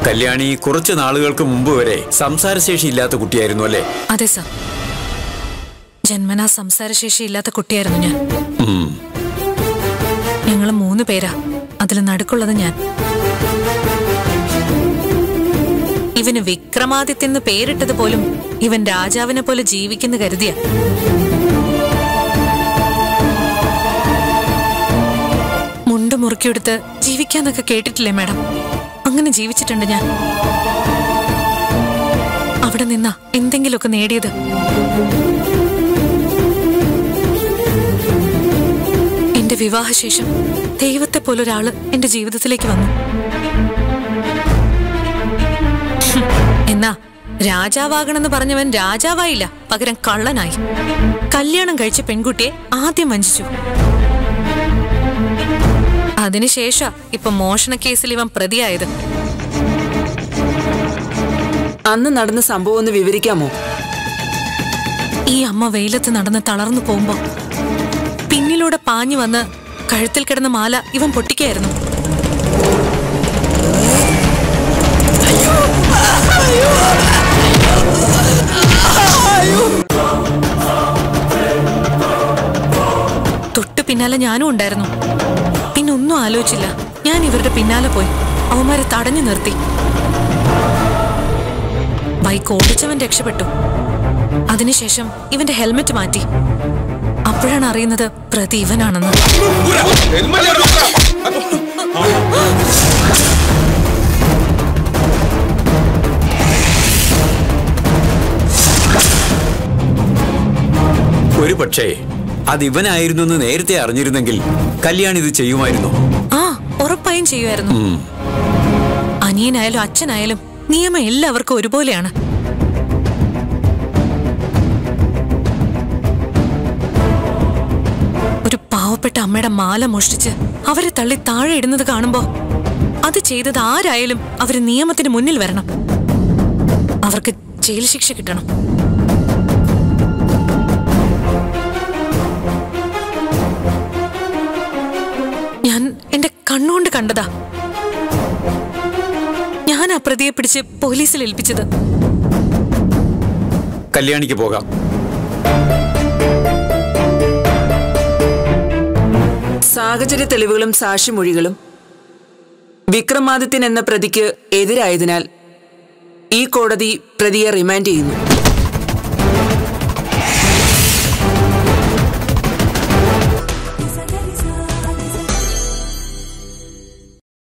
കല്യാണി കുറച്ചു നാളുകൾക്ക് മുമ്പ് വരെ സംസാരശേഷി ഇല്ലാത്ത കുട്ടിയായിരുന്നു അല്ലേ അതെ സർ ജന്മനാ സംസാരശേഷി ഇല്ലാത്ത കുട്ടിയായിരുന്നു ഞാൻ ഉം. ഞങ്ങൾ മൂന്ന് പേരാ അതിൽ നടുക്കുള്ളത് ഞാൻ ഇവന് വിക്രമാദിത്യന്ന് പേരിട്ടത് പോലും ഇവൻ രാജാവിനെ പോലെ ജീവിക്കുന്ന കരുതിയ മുണ്ട് മുറുക്കിയെടുത്ത് ജീവിക്കാന്നൊക്കെ കേട്ടിട്ടില്ലേ മാഡം അങ്ങനെ ജീവിച്ചിട്ടുണ്ട് ഞാൻ അവിടെ നിന്നാ എന്തെങ്കിലുമൊക്കെ നേടിയത് എന്റെ വിവാഹശേഷം ദൈവത്തെ പോലൊരാള് എന്റെ ജീവിതത്തിലേക്ക് വന്നു ഹും, എന്നാ രാജാവാകണമെന്ന് പറഞ്ഞവൻ രാജാവായില്ല പകരം കള്ളനായി കല്യാണം കഴിച്ച പെൺകുട്ടിയെ ആദ്യം വഞ്ചിച്ചു അതിനുശേഷ ഇപ്പൊ മോഷണ കേസിൽ ഇവൻ പ്രതിയായത് അന്ന് നടന്ന സംഭവം ഒന്ന് വിവരിക്കാമോ ഈ അമ്മ വെയിലത്ത് നടന്ന് തളർന്നു പോകുമ്പോ പിന്നിലൂടെ പാഞ്ഞു വന്ന് കഴുത്തിൽ കിടന്ന മാല ഇവൻ പൊട്ടിക്കായിരുന്നു തൊട്ടു പിന്നാലെ ഞാനും ഉണ്ടായിരുന്നു പിന്നെ ഒന്നും ആലോചിച്ചില്ല ഞാൻ ഇവരുടെ പിന്നാലെ പോയി അവന്മാരെ തടഞ്ഞു നിർത്തി ബൈക്ക് ഓടിച്ചവൻ രക്ഷപ്പെട്ടു അതിനുശേഷം ഇവന്റെ ഹെൽമെറ്റ് മാറ്റി അപ്പോഴാണ് അറിയുന്നത് പ്രതി ഇവനാണെന്ന് ഒരു പക്ഷേ അത് ഇവനായിരുന്നു എന്ന് നേരത്തെ അറിഞ്ഞിരുന്നെങ്കിൽ കല്യാണി ഇത് ചെയ്യുമായിരുന്നു ആ ഉറപ്പായും ചെയ്യുമായിരുന്നു ഉം. അനിയനായാലും അച്ഛനായാലും നിയമം എല്ലാവർക്കും ഒരുപോലെയാണ് ഒരു പാവപ്പെട്ട അമ്മയുടെ മാല മോഷ്ടിച്ച് അവരെ തള്ളി താഴെ ഇടുന്നത് കാണുമ്പോ അത് ചെയ്തത് ആരായാലും അവര് നിയമത്തിന് മുന്നിൽ വരണം അവർക്ക് ജയിൽ ശിക്ഷ കിട്ടണം ഞാൻ എന്റെ കണ്ണുകൊണ്ട് കണ്ടതാ ഞാൻ ആ പ്രതിയെ പിടിച്ച് പോലീസിൽ ഏൽപ്പിച്ചത് കല്യാണിക്ക് പോകാം സാഹചര്യ തെളിവുകളും സാക്ഷിമൊഴികളും വിക്രമാദിത്യൻ എന്ന പ്രതിക്ക് എതിരായതിനാൽ ഈ കോടതി പ്രതിയെ റിമാൻഡ് ചെയ്യുന്നു